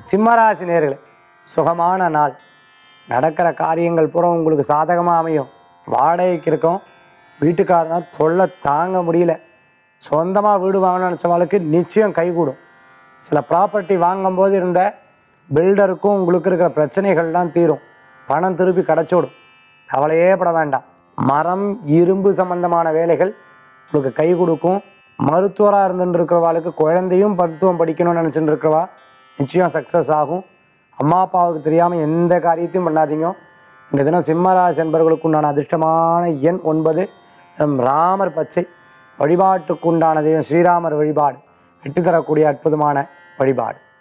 சிம்மராசி நேர்களே சுகமான நாள் நடக்கிற காரியங்கள் பூரா உங்களுக்கு சாதகமாக அமையும் வாடகைக்கு இருக்கோம் வீட்டுக்காரனா தொல்லை தாங்க முடியல சொந்தமாக வீடு வாங்கணும்னு நினச்சவங்களுக்கு நிச்சயம் கைகூடும் சில ப்ராப்பர்ட்டி வாங்கும்போது இருந்த பில்டருக்கும் உங்களுக்கு இருக்கிற பிரச்சனைகள்லாம் தீரும் பணம் திருப்பி கிடச்சிடும் கவலையே பட வேண்டாம் மரம் இரும்பு சம்பந்தமான வேலைகள் உங்களுக்கு கை கொடுக்கும் மருத்துவராக இருந்துட்டு இருக்கிறவாளுக்கு குழந்தையும் மருத்துவம் படிக்கணும்னு நினச்சிட்டு இருக்கிறவா நிச்சயம் சக்ஸஸ் ஆகும் அம்மா அப்பாவுக்கு தெரியாமல் எந்த காரியத்தையும் பண்ணாதீங்க இந்த தினம் சிம்மராசி என்பவர்களுக்கு உண்டான அதிர்ஷ்டமான எண் ஒன்பது நம் ராமர் பச்சை வழிபாட்டுக்கு உண்டான தெய்வம் ஸ்ரீராமர் வழிபாடு விட்டு தரக்கூடிய அற்புதமான வழிபாடு